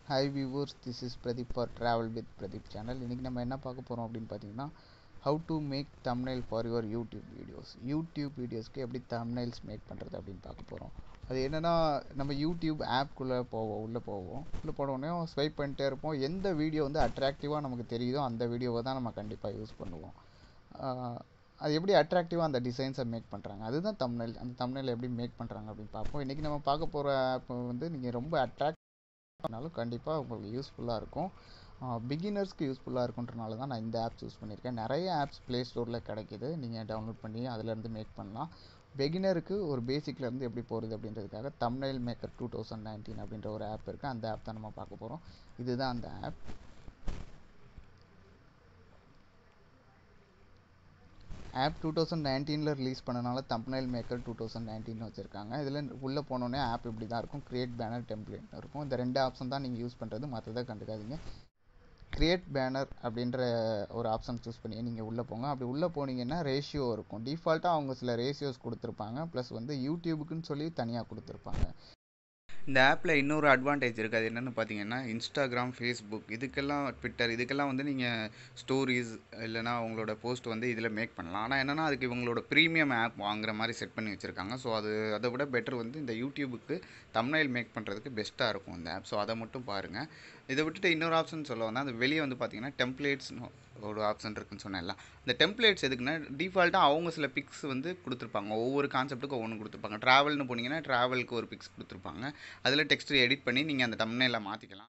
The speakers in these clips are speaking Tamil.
hi viewers this is Pradeep for travel with Pradeep channel இன்றைக்கி நம்ம என்ன பார்க்க போகிறோம் அப்படின்னு பார்த்தீங்கன்னா how to make thumbnail for your YouTube videos YouTube வீடியோஸ்க்கு எப்படி thumbnails மேக் பண்ணுறது அப்படின்னு பார்க்க போகிறோம் அது என்னென்னா நம்ம யூடியூப் ஆப்குள்ளே போவோம் உள்ளே போவோம் உள்ளே போனோடனே ஸ்வைப் பண்ணிட்டே இருப்போம் எந்த வீடியோ வந்து அட்ராக்டிவாக நமக்கு தெரியுதோ அந்த வீடியோவை தான் நம்ம கண்டிப்பாக யூஸ் பண்ணுவோம் ஆஹ் அது எப்படி அட்ராக்டிவாக அந்த டிசைன்ஸை மேக் பண்ணுறாங்க அதுதான் thumbnail அந்த thumbnail எப்படி மேக் பண்ணுறாங்க அப்படின்னு பார்ப்போம் இன்றைக்கி நம்ம பார்க்க போகிற ஆப் வந்து நீங்கள் ரொம்ப அட்ராக்ட் பண்ணாலும் கண்டிப்பாக உங்களுக்கு யூஸ்ஃபுல்லாக இருக்கும் பிகினர்ஸ்க்கு யூஸ்ஃபுல்லாக இருக்குன்றனால தான் நான் இந்த ஆப்ஸ் யூஸ் பண்ணியிருக்கேன் நிறைய ஆப்ஸ் ப்ளே ஸ்டோரில் கிடைக்கிது நீங்கள் டவுன்லோட் பண்ணி அதுலேருந்து மேக் பண்ணலாம் பிகினருக்கு ஒரு பேசிக்லேருந்து எப்படி போகிறது அப்படின்றதுக்காக thumbnail maker two thousand nineteen அப்படின்ற ஒரு ஆப் இருக்குது அந்த ஆப் தான் நம்ம பார்க்க போகிறோம் இதுதான் அந்த ஆப் ஆப் டூ தௌசண்ட் நைன்டீனில் ரிலீஸ் பண்ணனால thumbnail maker two thousand nineteen வச்சுருக்காங்க இதில் உள்ளே போனோடனே ஆப் இப்படி தான் இருக்கும் கிரியேட் பேனர் டெம்ப்ளேட் இருக்கும் இந்த ரெண்டு ஆப்ஷன் தான் நீங்கள் யூஸ் பண்ணுறது மற்றதை கண்டுக்காதீங்க கிரியேட் பேனர் அப்படின்ற ஒரு ஆப்ஷன் சூஸ் பண்ணி நீங்கள் உள்ளே போங்க அப்படி உள்ளே போனீங்கன்னா ரேஷியோ இருக்கும் டிஃபால்ட்டாக அவங்க சில ரேஷியோஸ் கொடுத்துருப்பாங்க ப்ளஸ் வந்து யூடியூபுக்குன்னு சொல்லி தனியாக கொடுத்துருப்பாங்க இந்த ஆப்பில் இன்னொரு அட்வான்டேஜ் இருக்குது அது என்னென்னு பார்த்தீங்கன்னா இன்ஸ்டாகிராம் ஃபேஸ்புக் இதுக்கெல்லாம் ட்விட்டர் இதுக்கெல்லாம் வந்து நீங்கள் ஸ்டோரிஸ் இல்லைனா உங்களோட போஸ்ட் வந்து இதில் மேக் பண்ணலாம் ஆனால் என்னென்னா அதுக்கு இவங்களோட ப்ரீமியம் ஆப் வாங்குற மாதிரி செட் பண்ணி வச்சுருக்காங்க ஸோ அது அதை விட பெட்டர் வந்து இந்த யூடியூபுக்கு thumbnail மேக் பண்ணுறதுக்கு பெஸ்ட்டாக இருக்கும் இந்த ஆப் ஸோ அதை மட்டும் பாருங்கள் இதை விட்டுட்டு இன்னொரு ஆப்ஷன் சொல்ல வந்தால் அந்த வெளியே வந்து பார்த்தீங்கன்னா டெம்ப்ளேட்ஸ்னு ஒரு ஆப்ஷன் இருக்குன்னு சொன்னேன்ல அந்த டெம்ப்ளேட்ஸ் எதுக்குன்னா டிஃபால்ட்டாக அவங்க சில பிக்ஸ் வந்து கொடுத்துருப்பாங்க ஒவ்வொரு கான்செப்ட்டுக்கும் ஒவ்வொன்று கொடுத்துருப்பாங்க ட்ராவல்னு போனீங்கன்னா ட்ராவலுக்கு ஒரு பிக்ஸ் கொடுத்துருப்பாங்க அதில் டெக்ஸ்ட் எடிட் பண்ணி நீங்கள் அந்த தம்னையில் மாற்றிக்கலாம்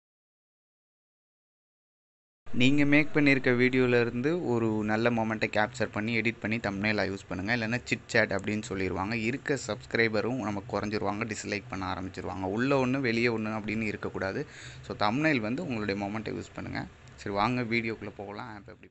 நீங்கள் மேக் பண்ணியிருக்க வீடியோவிலேருந்து ஒரு நல்ல மொமெண்ட்டை கேப்சர் பண்ணி எடிட் பண்ணி தம்னைலாக யூஸ் பண்ணுங்கள் இல்லைன்னா சிட் சேட் அப்படின்னு சொல்லிடுவாங்க இருக்க சப்ஸ்கிரைபரும் நமக்கு குறைஞ்சிருவாங்க டிஸ்லைக் பண்ண ஆரம்பிச்சிருவாங்க உள்ளே ஒன்று வெளியே ஒன்று அப்படின்னு இருக்கக்கூடாது ஸோ தம்னைல் வந்து உங்களுடைய மொமெண்ட்டை யூஸ் பண்ணுங்கள் சரி வாங்க வீடியோக்குள்ளே போகலாம் ஆப் எப்படி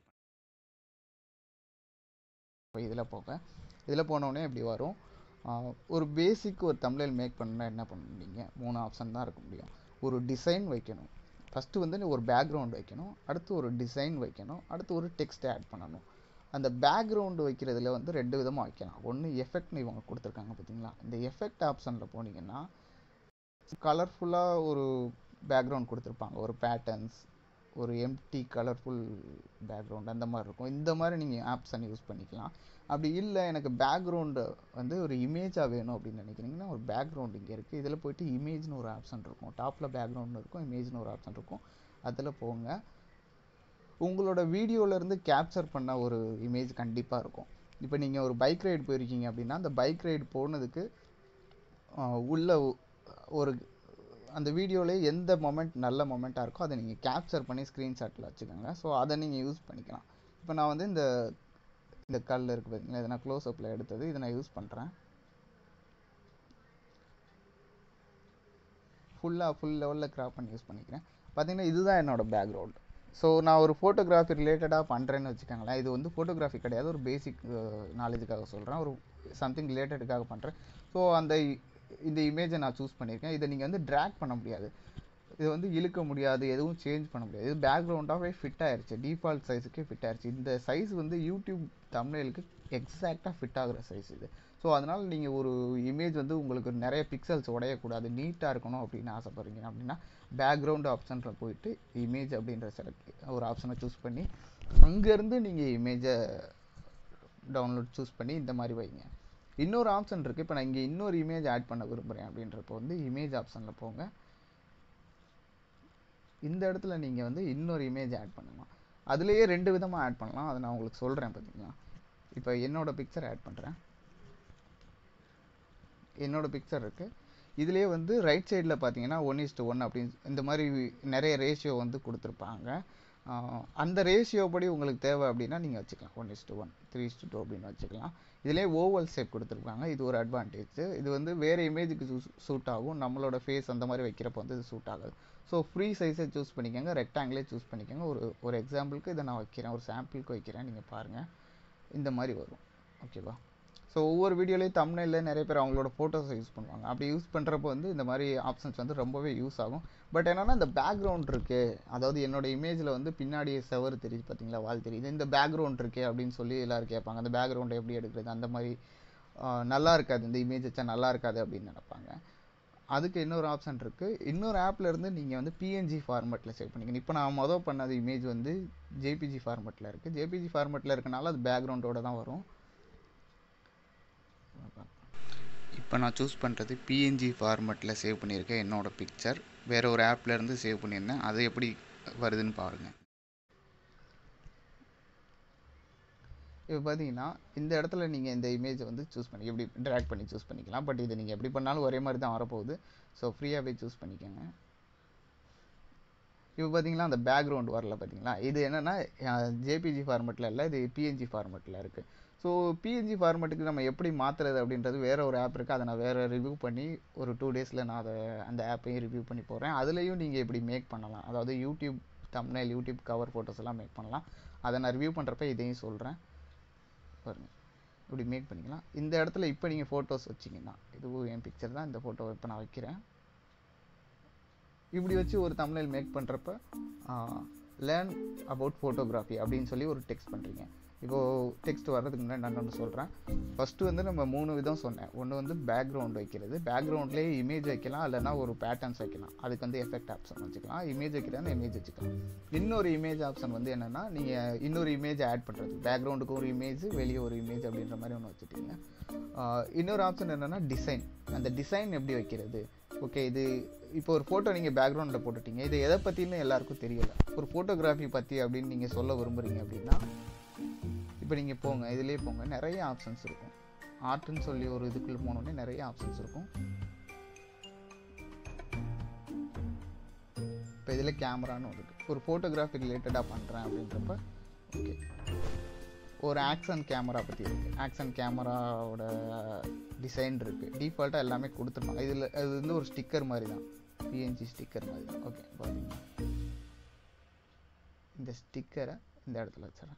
இப்போ இதில் போக இதில் போனோடனே இப்படி வரும் ஆஹ் ஒரு பேசிக் ஒரு thumbnail மேக் பண்ணணும்னா என்ன பண்ணுவீங்க மூணு ஆப்ஷன் தான் இருக்க முடியும் ஒரு டிசைன் வைக்கணும் ஃபஸ்ட்டு வந்து ஒரு பேக்ரவுண்ட் வைக்கணும் அடுத்து ஒரு டிசைன் வைக்கணும் அடுத்து ஒரு டெக்ஸ்ட் ஆட் பண்ணணும் அந்த பேக்ரவுண்டு வைக்கிறதுல வந்து ரெண்டு விதமாக வைக்கலாம் ஒன்று எஃபெக்ட்னு இவங்க கொடுத்துருக்காங்க பார்த்தீங்களா இந்த எஃபெக்ட் ஆப்ஷனில் போனீங்கன்னா கலர்ஃபுல்லாக ஒரு பேக்ரவுண்ட் கொடுத்துருப்பாங்க ஒரு பேட்டர்ன்ஸ் ஒரு எம்டி கலர்ஃபுல் பேக்ரவுண்ட் அந்த மாதிரி இருக்கும் இந்த மாதிரி நீங்கள் ஆப்ஷன் யூஸ் பண்ணிக்கலாம் அப்படி இல்லை எனக்கு பேக்ரவுண்டு வந்து ஒரு இமேஜாக வேணும் அப்படின்னு நினைக்கிறீங்கன்னா ஒரு பேக்ரவுண்ட் இங்கே இருக்குது இதில் போயிட்டு இமேஜ்னு ஒரு ஆப்ஷன் இருக்கும் டாப்பில் பேக்ரவுண்ட் இருக்கும் இமேஜ்னு ஒரு ஆப்ஷன் இருக்கும் அதில் போங்க உங்களோட வீடியோலேருந்து கேப்சர் பண்ண ஒரு இமேஜ் கண்டிப்பாக இருக்கும் இப்போ நீங்கள் ஒரு பைக் ரைடு போயிருக்கீங்க அப்படின்னா அந்த பைக் ரைடு போனதுக்கு ஆஹ், உள்ள ஒ- ஒரு அந்த வீடியோவில் எந்த மொமெண்ட் நல்ல மொமெண்ட்டாக இருக்கோ அதை நீங்கள் கேப்சர் பண்ணி ஸ்க்ரீன்ஷாட்டில் வச்சுக்கோங்க ஸோ அதை நீங்கள் யூஸ் பண்ணிக்கலாம் இப்போ நான் வந்து இந்த இந்த கல் இருக்குது பார்த்தீங்களா இதை நான் க்ளோஸ்அப்பில் எடுத்தது இதை நான் யூஸ் பண்ணுறேன் ஃபுல்லாக ஃபுல் லெவலில் கிராப் பண்ணி யூஸ் பண்ணிக்கிறேன் பார்த்தீங்கன்னா இதுதான் என்னோட பேக்ரவுண்ட் ஸோ நான் ஒரு ஃபோட்டோகிராஃபி ரிலேட்டடாக பண்ணுறேன்னு வச்சுக்கோங்களேன் இது வந்து ஃபோட்டோகிராஃபி கிடையாது ஒரு பேசிக் நாலேஜுக்காக சொல்கிறேன் ஒரு சம்திங் ரிலேட்டடுக்காக பண்ணுறேன் ஸோ அந்த இ- இந்த இமேஜை நான் சூஸ் பண்ணியிருக்கேன் இதை நீங்கள் வந்து ட்ராக் பண்ண முடியாது இது வந்து இழுக்க முடியாது எதுவும் சேஞ்ச் பண்ண முடியாது இது பேக்ரவுண்டாகவே ஃபிட் ஆயிருச்சு டிஃபால்ட் சைஸுக்கே ஃபிட் ஆயிருச்சு இந்த சைஸ் வந்து யூடியூப் தம்ப்நெயிலுக்கு எக்ஸாக்டாக ஃபிட் ஆகுற சைஸ் இது ஸோ அதனால் நீங்கள் ஒரு இமேஜ் வந்து உங்களுக்கு நிறைய பிக்சல்ஸ் உடையக்கூடாது நீட்டாக இருக்கணும் அப்படின்னு ஆசைப்படுறீங்க அப்படின்னா பேக்ரவுண்ட் ஆப்ஷனில் போயிட்டு இமேஜ் அப்படின்ற செலக்ட் ஒரு ஆப்ஷனை சூஸ் பண்ணி அங்கேருந்து நீங்கள் இமேஜை டவுன்லோட் சூஸ் பண்ணி இந்த மாதிரி வைங்க இன்னொரு ஆப்ஷன் இருக்குது இப்போ நான் இங்கே இன்னொரு இமேஜ் ஆட் பண்ண விரும்புகிறேன் அப்படின்றப்போ வந்து இமேஜ் ஆப்ஷனில் போங்க இந்த இடத்துல நீங்கள் வந்து இன்னொரு இமேஜ் ஆட் பண்ணலாம் அதுலேயே ரெண்டு விதமாக ஆட் பண்ணலாம் அதை நான் உங்களுக்கு சொல்கிறேன் பார்த்தீங்களா இப்போ என்னோட பிக்சர் ஆட் பண்ணுறேன் என்னோட பிக்சர் இருக்குது இதுலேயே வந்து ரைட் சைடில் பார்த்தீங்கன்னா ஒன் இஸ்டு ஒன் அப்படின்னு இந்த மாதிரி நிறைய ரேஷியோ வந்து கொடுத்துருப்பாங்க ஆஹ் அந்த ரேஷியோ படி உங்களுக்கு தேவை அப்படின்னா நீங்கள் வச்சுக்கலாம் one is to one three is to two அப்படின்னு வச்சுக்கலாம் இதுலேயே ஓவல் ஷேப் கொடுத்துருக்காங்க இது ஒரு அட்வான்டேஜ் இது வந்து வேறு இமேஜுக்கு சூட் ஆகும் நம்மளோட ஃபேஸ் அந்த மாதிரி வைக்கிறப்ப வந்து இது சூட் ஆகாது ஸோ ஃப்ரீ சைஸை சூஸ் பண்ணிக்கோங்க ரெக்டாங்கிளே சூஸ் பண்ணிக்கோங்க ஒரு ஒரு எக்ஸாம்பிளுக்கு இதை நான் வைக்கிறேன் ஒரு சாம்பிளுக்கு வைக்கிறேன் நீங்கள் பாருங்கள் இந்த மாதிரி வரும் ஓகேவா ஸோ ஒவ்வொரு வீடியோலேயும் தமிழில் நிறைய பேர் அவங்களோட ஃபோட்டோஸை யூஸ் பண்ணுவாங்க அப்படி யூஸ் பண்ணுறப்போ வந்து இந்த மாதிரி ஆப்ஷன்ஸ் வந்து ரொம்பவே யூஸ் ஆகும் பட் என்னன்னா இந்த பேக்ரவுண்ட் இருக்கு அதாவது என்னோட இமேஜில் வந்து பின்னாடி செவர் தெரியுது பார்த்தீங்களா வால் தெரியுது இந்த பேக்ரவுண்ட் இருக்கே அப்படின்னு சொல்லி எல்லாரும் கேட்பாங்க அந்த பேக்ரவுண்டை எப்படி எடுக்கிறது அந்த மாதிரி ஆஹ், நல்லா இருக்காது இந்த இமேஜ் வச்சா நல்லா இருக்காது அப்படின்னு நினைப்பாங்க அதுக்கு இன்னொரு ஆப்ஷன் இருக்குது இன்னொரு ஆப்ல இருந்து நீங்கள் வந்து பிஎன்ஜி ஃபார்மேட்டில் சேவ் பண்ணிக்கணும் இப்போ நான் மொதல் பண்ணது இமேஜ் வந்து ஜேபிஜி ஃபார்மேட்டில் இருக்குது ஜேபிஜி ஃபார்மேட்டில் இருக்கனால அது பேக்ரவுண்டோட தான் வரும் இப்போ நான் சூஸ் பண்ணுறது பிஎன்ஜி ஃபார்மேட்டில் சேவ் பண்ணியிருக்கேன் என்னோடய பிக்சர் வேற ஒரு ஆப்ல இருந்து சேவ் பண்ணியிருந்தேன் அது எப்படி வருதுன்னு பாருங்கள் இப்போ பார்த்தீங்கன்னா இந்த இடத்துல நீங்கள் இந்த இமேஜை வந்து சூஸ் பண்ணி எப்படி ட்ராக் பண்ணி சூஸ் பண்ணிக்கலாம் பட் இது நீங்கள் எப்படி பண்ணாலும் ஒரே மாதிரி தான் வரப்போகுது ஸோ ஃப்ரீயாகவே சூஸ் பண்ணிக்கோங்க இப்போ பார்த்தீங்களா அந்த பேக்ரவுண்ட் வரல பார்த்தீங்களா இது என்னென்னா ஜேபிஜி ஃபார்மெட்டில் இல்லை இது பிஎன்ஜி ஃபார்மெட்டில் இருக்குது ஸோ பிஎன்ஜி ஃபார்மெட்டுக்கு நம்ம எப்படி மாற்றுறது அப்படின்றது வேற ஒரு ஆப் இருக்குது அதை நான் வேறு ரிவ்யூ பண்ணி ஒரு டூ டேஸில் நான் அதை அந்த ஆப்பையும் ரிவ்யூ பண்ணி போகிறேன் அதுலேயும் நீங்கள் இப்படி மேக் பண்ணலாம் அதாவது YouTube thumbnail YouTube cover photos எல்லாம் மேக் பண்ணலாம் அதை நான் ரிவ்யூ பண்ணுறப்ப இதையும் சொல்கிறேன் பாருங்க இப்படி மேக் பண்ணிக்கலாம் இந்த இடத்துல இப்போ நீங்கள் ஃபோட்டோஸ் வச்சிங்கன்னா இதுவும் என் பிக்சர் தான் இந்த ஃபோட்டோ இப்போ நான் வைக்கிறேன் இப்படி வச்சு ஒரு தமிழில் மேக் பண்ணுறப்ப லேர்ன் அபவுட் ஃபோட்டோகிராஃபி அப்படின்னு சொல்லி ஒரு டெக்ஸ்ட் பண்ணுறீங்க இப்போது டெக்ஸ்ட் வர்றதுக்கு முன்னாடி நான் ஒன்று சொல்கிறேன் ஃபஸ்ட்டு வந்து நம்ம மூணு விதம் சொன்னேன் ஒன்று வந்து பேக்ரவுண்ட் வைக்கிறது பேக்ரவுண்ட்லேயே இமேஜ் வைக்கலாம் இல்லைனா ஒரு பேட்டர்ன்ஸ் வைக்கலாம் அதுக்கு வந்து எஃபெக்ட் ஆப்ஷன் வச்சுக்கலாம் இமேஜ் வைக்கிறதா இமேஜ் வச்சுக்கலாம் இன்னொரு இமேஜ் ஆப்ஷன் வந்து என்னென்னா நீங்கள் இன்னொரு இமேஜ் ஆட் பண்ணுறது பேக்ரவுண்டுக்கு ஒரு இமேஜ் வெளியே ஒரு இமேஜ் அப்படின்ற மாதிரி ஒன்று வச்சுட்டீங்க இன்னொரு ஆப்ஷன் என்னென்னா டிசைன் அந்த டிசைன் எப்படி வைக்கிறது ஓகே இது இப்போ ஒரு ஃபோட்டோ நீங்கள் பேக்ரவுண்டில் போட்டுட்டீங்க இது எதை பற்றின்னு எல்லாருக்கும் தெரியல ஒரு ஃபோட்டோகிராஃபி பற்றி அப்படின்னு நீங்கள் சொல்ல விரும்புகிறீங்க அப்படின்னா இப்போ நீங்கள் போங்க இதுலேயே போங்க நிறைய ஆப்ஷன்ஸ் இருக்கும் ஆர்ட்னு சொல்லி ஒரு இதுக்குள்ளே போனோடனே நிறைய ஆப்ஷன்ஸ் இருக்கும் இப்போ இதில் கேமரான்னு ஒரு இருக்குது ஒரு ஃபோட்டோகிராஃபி ரிலேட்டடாக பண்ணுறேன் அப்படின்றப்ப ஓகே ஒரு ஆக்ஷன் கேமரா பற்றி இருக்குது ஆக்ஷன் கேமராவோட டிசைன் இருக்குது டிஃபால்ட்டாக எல்லாமே கொடுத்துருப்பாங்க இதில் அது வந்து ஒரு ஸ்டிக்கர் மாதிரி தான் பிஎன்ஜி ஸ்டிக்கர் மாதிரி தான் ஓகே பார்த்தீங்கன்னா இந்த ஸ்டிக்கரை இந்த இடத்துல வச்சிடறேன்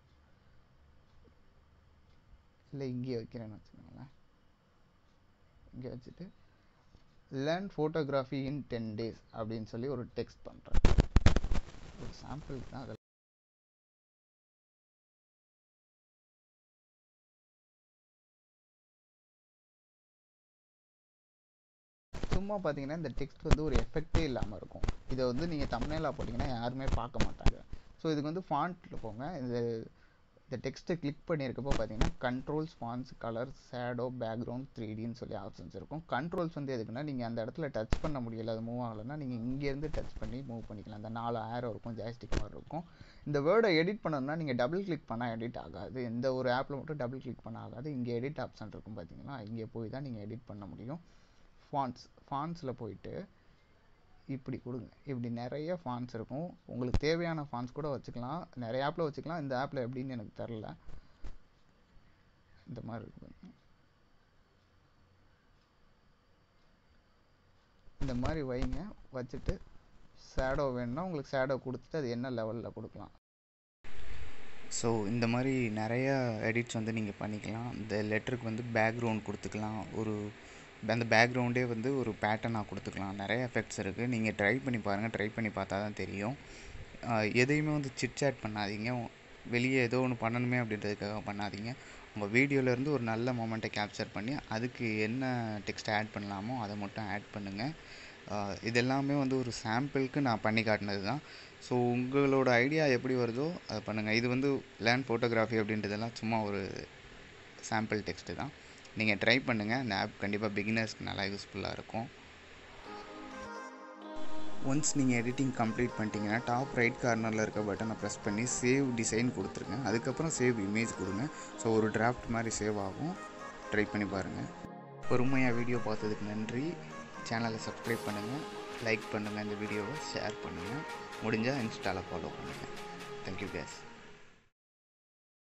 இல்லை இங்கேயே வைக்கிறேன்னு வச்சுக்கோங்களேன் இங்கே வச்சுட்டு learn photography in ten days அப்படின்னு சொல்லி ஒரு டெக்ஸ்ட் பண்ணுறேன் ஒரு சாம்பிளுக்கு தான் அதில் சும்மா பார்த்தீங்கன்னா இந்த டெக்ஸ்ட் வந்து ஒரு எஃபெக்டே இல்லாமல் இருக்கும் இதை வந்து நீங்கள் தமிழ்நாளில் போட்டிங்கன்னா யாருமே பார்க்க மாட்டாங்க ஸோ இதுக்கு வந்து ஃபாண்ட்டில் போங்க இந்த இந்த டெக்ஸ்ட்டை கிளிக் பண்ணியிருக்கப்போ பார்த்தீங்கன்னா controls fonts colour shadow background three டின்னு சொல்லி ஆப்ஷன்ஸ் இருக்கும் கண்ட்ரோல்ஸ் வந்து எதுக்குன்னா நீங்கள் அந்த இடத்துல டச் பண்ண முடியல அது மூவ் ஆகலைன்னா நீங்கள் இங்கேருந்து டச் பண்ணி மூவ் பண்ணிக்கலாம் அந்த நாலு ஆரோ இருக்கும் ஜாஸ்டிக் மாதிரி இருக்கும் இந்த வேர்டை எடிட் பண்ணணும்னா நீங்கள் டபுள் கிளிக் பண்ணால் எடிட் ஆகாது இந்த ஒரு ஆப்பில் மட்டும் டபுள் கிளிக் பண்ண ஆகாது இங்கே எடிட் ஆப்ஷன் இருக்கும் பார்த்தீங்கன்னா இங்கே போய் தான் நீங்கள் எடிட் பண்ண முடியும் ஃபான்ஸ் ஃபான்ஸில் போயிட்டு இப்படி கொடுங்க இப்படி நிறைய ஃபான்ஸ் இருக்கும் உங்களுக்கு தேவையான ஃபான்ஸ் கூட வச்சுக்கலாம் நிறைய ஆப்பில் வச்சுக்கலாம் இந்த ஆப்பில் எப்படின்னு எனக்கு தெரில இந்த மாதிரி இருக்கு இந்த மாதிரி வைங்க வச்சுட்டு ஷேடோ வேணும்னா உங்களுக்கு ஷேடோ கொடுத்துட்டு அது என்ன லெவலில் கொடுக்கலாம் ஸோ இந்த மாதிரி நிறையா எடிட்ஸ் வந்து நீங்கள் பண்ணிக்கலாம் இந்த லெட்டருக்கு வந்து பேக்ரவுண்ட் கொடுத்துக்கலாம் ஒரு அந்த பேக்ரவுண்டே வந்து ஒரு பேட்டர்னாக கொடுத்துக்கலாம் நிறைய எஃபெக்ட்ஸ் இருக்குது நீங்கள் ட்ரை பண்ணி பாருங்கள் ட்ரை பண்ணி பார்த்தா தான் தெரியும் எதையுமே வந்து சிட்சாட் பண்ணாதீங்க வெளியே ஏதோ ஒன்று பண்ணணுமே அப்படின்றதுக்காக பண்ணாதீங்க உங்கள் வீடியோலேருந்து ஒரு நல்ல மொமெண்ட்டை கேப்சர் பண்ணி அதுக்கு என்ன டெக்ஸ்ட் ஆட் பண்ணலாமோ அதை மட்டும் ஆட் பண்ணுங்கள் இது எல்லாமே வந்து ஒரு சாம்பிளுக்கு நான் பண்ணி காட்டினது தான் ஸோ உங்களோட ஐடியா எப்படி வருதோ அதை பண்ணுங்கள் இது வந்து லேண்ட் ஃபோட்டோகிராஃபி அப்படின்றதெல்லாம் சும்மா ஒரு சாம்பிள் டெக்ஸ்ட்டு தான் நீங்கள் ட்ரை பண்ணுங்கள் இந்த ஆப் கண்டிப்பாக பிகினர்ஸ்க்கு நல்லா யூஸ்ஃபுல்லாக இருக்கும் ஒன்ஸ் நீங்கள் எடிட்டிங் கம்ப்ளீட் பண்ணிட்டீங்கன்னா டாப் ரைட் கார்னரில் இருக்க பட்டனை ப்ரெஸ் பண்ணி சேவ் டிசைன் கொடுத்துருங்க அதுக்கப்புறம் சேவ் இமேஜ் கொடுங்க ஸோ ஒரு டிராஃப்ட் மாதிரி சேவ் ஆகும் ட்ரை பண்ணி பாருங்கள் பொறுமையாக வீடியோ பார்த்ததுக்கு நன்றி சேனலை சப்ஸ்கிரைப் பண்ணுங்கள் லைக் பண்ணுங்கள் இந்த வீடியோவை ஷேர் பண்ணுங்கள் முடிஞ்சால் இன்ஸ்டாவில் ஃபாலோ பண்ணுங்கள் தேங்க்யூ கேஸ்